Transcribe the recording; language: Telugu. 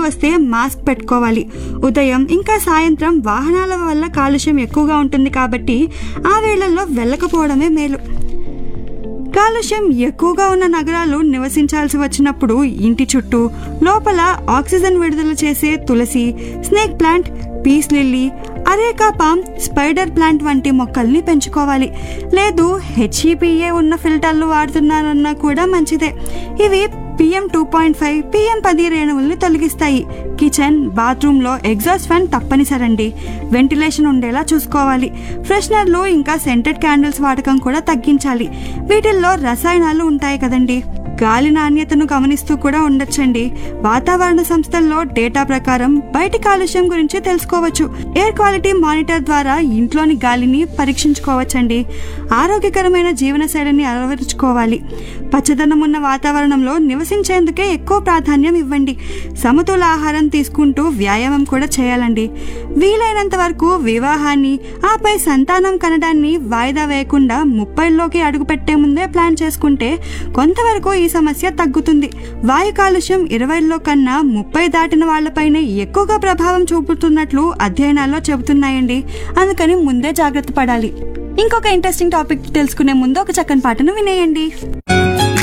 వస్తే మాస్క్ పెట్టుకోవాలి ఉదయం ఇంకా సాయంత్రం వాహనాల వల్ల కాలుష్యం ఎక్కువగా ఉంటుంది కాబట్టి ఆ వేళల్లో వెళ్ళకపోవడమే మేలు కాలుష్యం ఎక్కువగా ఉన్న నగరాలు నివసించాల్సి వచ్చినప్పుడు ఇంటి చుట్టూ లోపల ఆక్సిజన్ విడుదల చేసే తులసి snake plant peace lily areca palm spider plant వంటి మొక్కల్ని పెంచుకోవాలి లేదు హెచ్ఈపిఏ ఉన్న ఫిల్టర్లు వాడుతున్నారన్నా కూడా మంచిదే ఇవి PM two point five PM పది రేణువుల్ని తొలగిస్తాయి కిచెన్ బాత్రూంలో ఎగ్జాస్ట్ ఫ్యాన్ తప్పనిసరండి వెంటిలేషన్ ఉండేలా చూసుకోవాలి ఫ్రెషనర్లు ఇంకా సెంటెడ్ క్యాండిల్స్ వాడకం కూడా తగ్గించాలి వీటిల్లో రసాయనాలు ఉంటాయి కదండి గాలి నాణ్యతను గమనిస్తూ కూడా ఉండొచ్చండి వాతావరణ సంస్థల్లో డేటా ప్రకారం బయటి కాలుష్యం గురించి తెలుసుకోవచ్చు ఎయిర్ క్వాలిటీ మానిటర్ ద్వారా ఇంట్లోని గాలిని పరీక్షించుకోవచ్చండి ఆరోగ్యకరమైన జీవనశైలిని అలవరుచుకోవాలి పచ్చదనం ఉన్న వాతావరణంలో నివసించేందుకే ఎక్కువ ప్రాధాన్యం ఇవ్వండి సమతుల ఆహారం తీసుకుంటూ వ్యాయామం కూడా చేయాలండి వీలైనంత వరకు వివాహాన్ని ఆపై సంతానం కనడాన్ని వాయిదా వేయకుండా ముప్పైలోకి అడుగు పెట్టే ముందే ప్లాన్ చేసుకుంటే కొంతవరకు ఈ సమస్య తగ్గుతుంది వాయు కాలుష్యం ఇరవైలో కన్నా ముప్పై దాటిన వాళ్లపైనే ఎక్కువగా ప్రభావం చూపుతున్నట్లు అధ్యయనాల్లో చెబుతున్నాయండి అందుకని ముందే జాగ్రత్త పడాలి ఇంకొక ఇంట్రెస్టింగ్ టాపిక్ తెలుసుకునే ముందు ఒక చక్కని పాటను వినేయండి